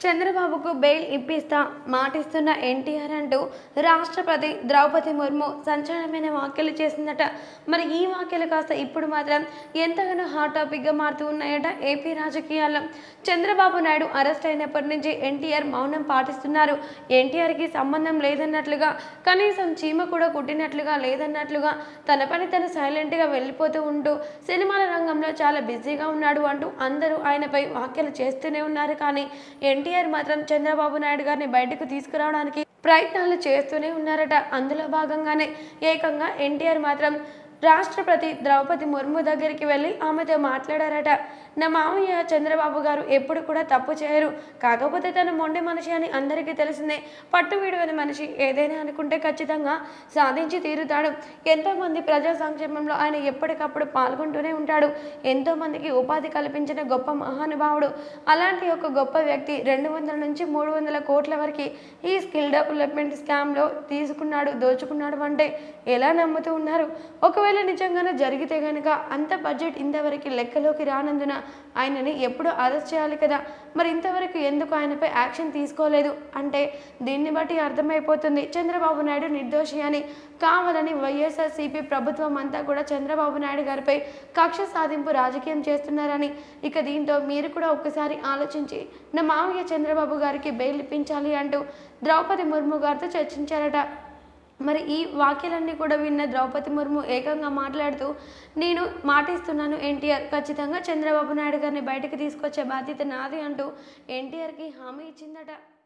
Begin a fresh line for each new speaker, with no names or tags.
చంద్రబాబుకు బెయిల్ ఇప్పిస్తా మాటిస్తున్న ఎన్టీఆర్ అంటూ రాష్ట్రపతి ద్రౌపది ముర్ము సంచలనమైన వ్యాఖ్యలు చేసిందట మరి ఈ వ్యాఖ్యలు కాస్త ఇప్పుడు మాత్రం ఎంతగానో హాట్ టాపిక్గా మారుతూ ఉన్నాయట ఏపీ రాజకీయాల్లో చంద్రబాబు నాయుడు అరెస్ట్ అయినప్పటి నుంచి ఎన్టీఆర్ మౌనం పాటిస్తున్నారు ఎన్టీఆర్కి సంబంధం లేదన్నట్లుగా కనీసం చీమ కూడా కుట్టినట్లుగా లేదన్నట్లుగా తన పని తను సైలెంట్గా వెళ్ళిపోతూ ఉంటూ సినిమాల రంగంలో చాలా బిజీగా ఉన్నాడు అంటూ అందరూ ఆయనపై వ్యాఖ్యలు చేస్తూనే ఉన్నారు కానీ ఎన్టీఆర్ మాత్రం చంద్రబాబు నాయుడు గారిని బయటకు తీసుకురావడానికి ప్రయత్నాలు చేస్తూనే ఉన్నారట అందులో భాగంగానే ఏకంగా ఎన్టీఆర్ మాత్రం రాష్ట్రపతి ద్రౌపది ముర్ము దగ్గరికి వెళ్ళి ఆమెతో మాట్లాడారట నా మామయ్య చంద్రబాబు గారు ఎప్పుడు కూడా తప్పు చేయరు కాకపోతే తన మొండి మనిషి అని అందరికీ తెలిసిందే పట్టు విడువని మనిషి ఏదైనా అనుకుంటే ఖచ్చితంగా సాధించి తీరుతాడు ఎంతోమంది ప్రజా సంక్షేమంలో ఆయన ఎప్పటికప్పుడు పాల్గొంటూనే ఉంటాడు ఎంతోమందికి ఉపాధి కల్పించిన గొప్ప మహానుభావుడు అలాంటి ఒక గొప్ప వ్యక్తి రెండు వందల నుంచి మూడు వందల కోట్ల వరకు ఈ స్కిల్ డెవలప్మెంట్ స్కామ్లో తీసుకున్నాడు దోచుకున్నాడు అంటే ఎలా నమ్ముతూ ఉన్నారు ఒకవేళ నిజంగానే జరిగితే కనుక అంత బడ్జెట్ ఇంతవరకు లెక్కలోకి రానందున ఆయనని ఎప్పుడు అరెస్ట్ చేయాలి కదా మరి ఇంతవరకు ఎందుకు ఆయనపై యాక్షన్ తీసుకోలేదు అంటే దీన్ని బట్టి అర్థమైపోతుంది చంద్రబాబు నాయుడు నిర్దోషి అని కావాలని వైఎస్ఆర్సీపీ ప్రభుత్వం అంతా కూడా చంద్రబాబు నాయుడు గారిపై కక్ష సాధింపు రాజకీయం చేస్తున్నారని ఇక దీంతో మీరు కూడా ఒక్కసారి ఆలోచించి నా మావయ్య చంద్రబాబు గారికి బెయిల్ ఇప్పించాలి అంటూ ద్రౌపది ముర్ము గారితో చర్చించారట మరి ఈ వాక్యాలన్నీ కూడా విన్న ద్రౌపది ముర్ము ఏకంగా మాట్లాడుతూ నేను మాటిస్తున్నాను ఎన్టీఆర్ ఖచ్చితంగా చంద్రబాబు నాయుడు గారిని బయటకు తీసుకొచ్చే బాధ్యత నాది అంటూ ఎన్టీఆర్కి హామీ ఇచ్చిందట